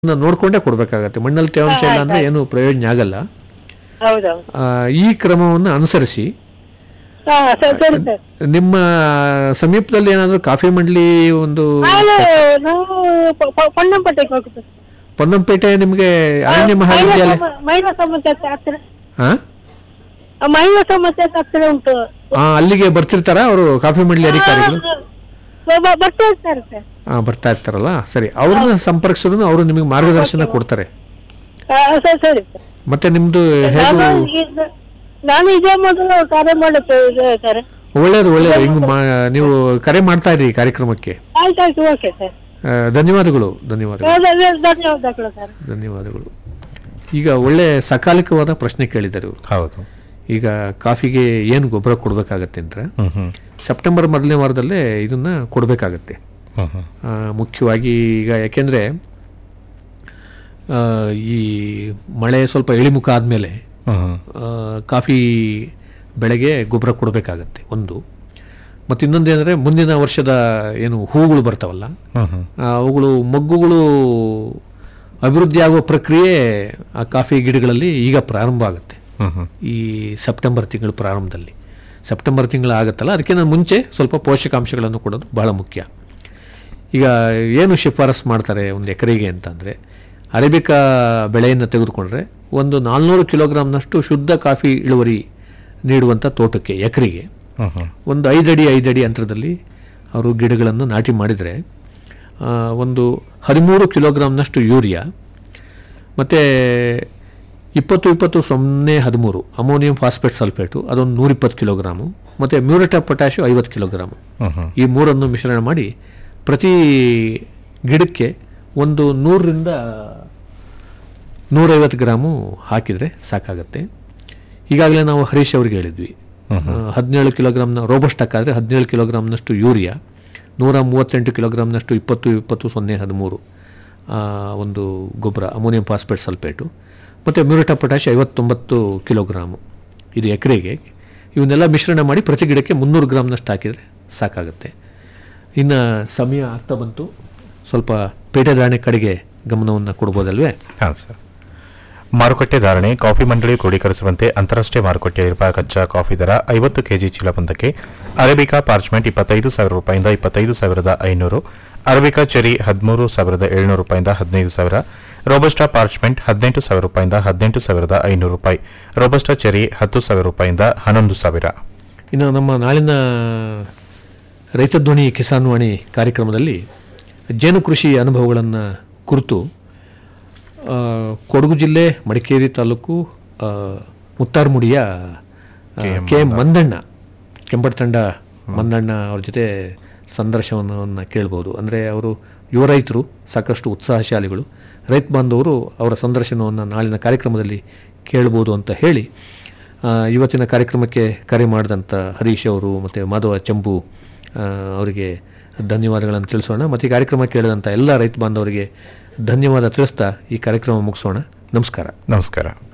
ನ ನೋಡ್ಕೊಂಡೇ ಕೊಡ್ಬೇಕಾಗತ್ತೆ ಮಣ್ಣಲ್ಲಿ ತೇವಾಂಶ ಇಲ್ಲ ಅಂದ್ರೆ ಏನು ಪ್ರಯೋಜನ ಆಗಲ್ಲ ಹೌದೌದು ಆ, ಈ ಕ್ರಮವನ್ನು ಅನುಸರಿಸಿ ಹಾ ಸರಿ ಸರಿ ಸರ್ ನಿಮ್ಮ ಸಮೀಪದಲ್ಲಿ ಏನಾದರೂ ಕಾಫಿ ಮಂಡಳಿ ಒಂದು ನಾಳೆ ನಾವು ಪ- ಪ- ಪೊನ್ನಂಪೇಟೆಗೆ ಹೋಗ್ತೇವೆ ಪೊನ್ನಂಪೇಟೆ ನಿಮಗೆ ಅರಣ್ಯ ಮಹಾವಿದ್ಯಾಲಯ ಮಹಿಳಾ ಸಮಸ್ಯೆ ಹತ್ತಿರ ಹಾ ಆ, ಮಹಿಳಾ ಸಮಸ್ಯೆ ಹತ್ತಿರ ಉಂಟು ಆ, ಅಲ್ಲಿಗೆ ಬರ್ತಿರ್ತಾರ ಅವರು ಕಾಫಿ ಮಂಡಳಿ ಅಧಿಕಾರಿಗಳು ಬ- ಬ- ಬರ್ತಾ ಇರ್ತಾರೆ ಸರ್ ಆ, ಬರ್ತಾ ಇರ್ತಾರಲ್ಲ ಸರಿ ಅವ್ರನ್ನ ಸಂಪರ್ಕಿಸಿದ್ರು ಅವರು ನಿಮಗೆ ಮಾರ್ಗದರ್ಶನ ಕೊಡ್ತಾರೆ ಆ, ಸರಿ ಸರಿ ಸರ್ ಮತ್ತೆ ನಿಮ್ದು ನಾನು ಹೇಗೂ ಈಗ- ನಾನು ಇದೇ ಮೊದಲು ಕಾರ್ಯ ಮಾಡುತ್ತೇವೆ ಸರ್ ಒಳ್ಳೇದು ಒಳ್ಳೇದು ಹಿಂಗ್ ಮಾ- ನೀವು ಕರೆ ಮಾಡ್ತಾ ಇರಿ ಈ ಕಾರ್ಯಕ್ರಮಕ್ಕೆ ಆಯ್ತಾಯ್ತು ಓಕೆ ಸರ್ ಆ, ಧನ್ಯವಾದಗಳು ಧನ್ಯವಾದಗಳು ಧನ್ಯವಾದಗಳು ಸರ್ ಧನ್ಯವಾದಗಳು ಈಗ ಒಳ್ಳೆ ಸಕಾಲಿಕವಾದ ಪ್ರಶ್ನೆ ಕೇಳಿದ್ದಾರೆ ಇವರು ಹೌದು ಈಗ ಕಾಫಿಗೆ ಏನು ಗೊಬ್ಬರ ಕೊಡಬೇಕಾಗತ್ತೆ ಅಂದ್ರೆ ಹ್ಮ್ ಹ್ಮ್ ಸೆಪ್ಟೆಂಬರ್ ಮೊದಲನೇ ವಾರದಲ್ಲೇ ಇದನ್ನ ಕೊಡಬೇಕಾಗತ್ತೆ ಹ್ಮ್ ಹ್ಮ್ ಆ, ಮುಖ್ಯವಾಗಿ ಈಗ ಯಾಕೆಂದರೆ ಈ ಮಳೆ ಸ್ವಲ್ಪ ಇಳಿಮುಖ ಆದಮೇಲೆ ಹ್ಮ್ ಹ್ಮ್ ಕಾಫಿ ಬೆಳೆಗೆ ಗೊಬ್ಬರ ಕೊಡಬೇಕಾಗತ್ತೆ ಒಂದು ಮತ್ತು ಇನ್ನೊಂದು ಏನಂದರೆ ಮುಂದಿನ ವರ್ಷದ ಏನು ಹೂಗಳು ಬರ್ತಾವಲ್ಲ ಹ್ಮ್ ಹ್ಮ್ ಆ, ಅವುಗಳು ಮೊಗ್ಗುಗಳು ಅಭಿವೃದ್ಧಿ ಆಗುವ ಪ್ರಕ್ರಿಯೆ ಆ ಕಾಫಿ ಗಿಡಗಳಲ್ಲಿ ಈಗ ಪ್ರಾರಂಭ ಆಗುತ್ತೆ ಹ್ಮ್ ಹ್ಮ್ ಈ ಸೆಪ್ಟೆಂಬರ್ ತಿಂಗಳ ಪ್ರಾರಂಭದಲ್ಲಿ ಸೆಪ್ಟೆಂಬರ್ ತಿಂಗಳು ಆಗುತ್ತಲ್ಲ ಅದಕ್ಕಿಂತ ಮುಂಚೆ ಸ್ವಲ್ಪ ಪೋಷಕಾಂಶಗಳನ್ನು ಕೊಡೋದು ಬಹಳ ಮುಖ್ಯ ಈಗ ಏನು ಶಿಫಾರಸ್ ಮಾಡ್ತಾರೆ ಒಂದು ಎಕರೆಗೆ ಅಂತಂದರೆ ಅರೇಬಿಕಾ ಬೆಳೆಯನ್ನು ತೆಗೆದುಕೊಂಡ್ರೆ ಒಂದು ನಾಲ್ನೂರು ಕಿಲೋಗ್ರಾಮ್ನಷ್ಟು ಶುದ್ಧ ಕಾಫಿ ಇಳುವರಿ ನೀಡುವಂಥ ತೋಟಕ್ಕೆ ಎಕರೆಗೆ ಹ್ಮ್ ಹ್ಮ್ ಒಂದು ಐದಡಿ ಐದಡಿ ಅಂತರದಲ್ಲಿ ಅವರು ಗಿಡಗಳನ್ನು ನಾಟಿ ಮಾಡಿದರೆ ಆ, ಒಂದು ಹದಿಮೂರು ಕಿಲೋಗ್ರಾಮ್ನಷ್ಟು ಯೂರಿಯಾ ಮತ್ತು ಇಪ್ಪತ್ತು ಇಪ್ಪತ್ತು ಸೊನ್ನೆ ಹದಿಮೂರು ಅಮೋನಿಯಂ ಫಾಸ್ಫೇಟ್ ಸಲ್ಫೇಟು ಅದೊಂದು ನೂರಿಪ್ಪತ್ತು ಕಿಲೋಗ್ರಾಮು ಮತ್ತು ಮ್ಯೂರೇಟ್ ಆಫ್ ಪೊಟ್ಯಾಶು ಐವತ್ತು ಕಿಲೋಗ್ರಾಮು ಹ್ಮ್ ಹ್ಮ್ ಈ ಮೂರನ್ನು ಮಿಶ್ರಣ ಮಾಡಿ ಪ್ರತಿ ಗಿಡಕ್ಕೆ ಒಂದು ನೂರರಿಂದ ನೂರೈವತ್ತು ಗ್ರಾಮು ಹಾಕಿದರೆ ಸಾಕಾಗತ್ತೆ ಈಗಾಗಲೇ ನಾವು ಹರೀಶ್ ಅವ್ರಿಗೆ ಹೇಳಿದ್ವಿ ಹದಿನೇಳು ಕಿಲೋಗ್ರಾಮ್ನ ರೋಬಸ್ಟಕ್ ಆದರೆ ಹದಿನೇಳು ಕಿಲೋಗ್ರಾಮ್ನಷ್ಟು ಯೂರಿಯಾ ನೂರ ಮೂವತ್ತೆಂಟು ಕಿಲೋಗ್ರಾಮ್ನಷ್ಟು ಇಪ್ಪತ್ತು ಇಪ್ಪತ್ತು ಸೊನ್ನೆ ಹದಿಮೂರು ಆ, ಒಂದು ಗೊಬ್ಬರ ಅಮೋನಿಯಂ ಫಾಸ್ಫೇಟ್ ಸಲ್ಫೇಟು ಮತ್ತು ಮ್ಯೂರಿಟಾ ಪೊಟ್ಯಾಶ್ ಐವತ್ತೊಂಬತ್ತು ಕಿಲೋಗ್ರಾಮು ಇದು ಎಕರೆಗೆ ಇವನ್ನೆಲ್ಲ ಮಿಶ್ರಣ ಮಾಡಿ ಪ್ರತಿ ಗಿಡಕ್ಕೆ ಮುನ್ನೂರು ಗ್ರಾಮ್ನಷ್ಟು ಹಾಕಿದರೆ ಸಾಕಾಗುತ್ತೆ ಇನ್ನು ಸಮಯ ಆಗ್ತಾ ಬಂತು ಸ್ವಲ್ಪ ಪೇಟೆ ಧಾರಣೆ ಕಡೆಗೆ ಗಮನವನ್ನು ಕೊಡ್ಬೋದಲ್ವೇ ಹಾಂ ಸರ್ ಮಾರುಕಟ್ಟೆ ಧಾರಣೆ ಕಾಫಿ ಮಂಡಳಿ ಕ್ರೋಢೀಕರಿಸುವಂತೆ ಅಂತಾರಾಷ್ಟ್ರೀಯ ಮಾರುಕಟ್ಟೆಯಲ್ಲಿರುವ ಕಚ್ಚಾ ಕಾಫಿ ದರ ಐವತ್ತು ಕೆಜಿ ಚೀಲವೊಂದಕ್ಕೆ ಅರೇಬಿಕಾ ಪಾರ್ಚ್ಮೆಂಟ್ ಇಪ್ಪತ್ತೈದು ಸಾವಿರ ರೂಪಾಯಿಂದ ಇಪ್ಪತ್ತೈದು ಸಾವಿರದ ಐನೂರು ಅರೇಬಿಕಾ ಚೆರಿ ಹದಿಮೂರು ಸಾವಿರದ ಏಳ್ನೂರು ರೂಪಾಯಿಂದ ಹದಿನೈದು ಸಾವಿರ ರೋಬಸ್ಟಾ ಪಾರ್ಚ್ಮೆಂಟ್ ಹದಿನೆಂಟು ಸಾವಿರ ರೂಪಾಯಿಂದ ಹದಿನೆಂಟು ಸಾವಿರದ ಐನೂರು ರೂಪಾಯಿ ರೋಬಸ್ಟಾ ಚೆರಿ ಹತ್ತು ಸಾವಿರ ರೂಪಾಯಿಂದ ಹನ್ನೊಂದು ಸಾವಿರ ಇನ್ನು ನಮ್ಮ ನಾಳಿನ ರೈತ ಧ್ವನಿ ಕಿಸಾನ್ ವಾಣಿ ಕಾರ್ಯಕ್ರಮದಲ್ಲಿ ಜೇನು ಕೃಷಿ ಅನುಭವಗಳನ್ನು ಕುರಿತು ಆ, ಕೊಡಗು ಜಿಲ್ಲೆ ಮಡಿಕೇರಿ ತಾಲೂಕು ಆ, ಮುತ್ತಾರ್ಮುಡಿಯ ಆ, ಕೆ ಎಂ ಮಂದಣ್ಣ ಕೆಂಪಟ್ಟಂಡ ಮಂದಣ್ಣ ಅವ್ರ ಜೊತೆ ಸಂದರ್ಶನವನ್ನು ಕೇಳ್ಬೋದು ಅಂದರೆ ಅವರು ಯುವ ರೈತರು ಸಾಕಷ್ಟು ಉತ್ಸಾಹಶಾಲಿಗಳು ರೈತ ಬಾಂಧವರು ಅವರ ಸಂದರ್ಶನವನ್ನು ನಾಳಿನ ಕಾರ್ಯಕ್ರಮದಲ್ಲಿ ಕೇಳ್ಬೋದು ಅಂತ ಹೇಳಿ ಆ, ಇವತ್ತಿನ ಕಾರ್ಯಕ್ರಮಕ್ಕೆ ಕರೆ ಮಾಡಿದಂಥ ಹರೀಶ್ ಅವರು ಮತ್ತು ಮಾಧವ ಚಂಬು ಆ, ಅವರಿಗೆ ಧನ್ಯವಾದಗಳನ್ನು ತಿಳಿಸೋಣ ಮತ್ತು ಈ ಕಾರ್ಯಕ್ರಮ ಕೇಳಿದಂಥ ಎಲ್ಲ ರೈತ ಬಾಂಧವರಿಗೆ ಧನ್ಯವಾದ ತಿಳಿಸ್ತಾ ಈ ಕಾರ್ಯಕ್ರಮ ಮುಗಿಸೋಣ ನಮಸ್ಕಾರ ನಮಸ್ಕಾರ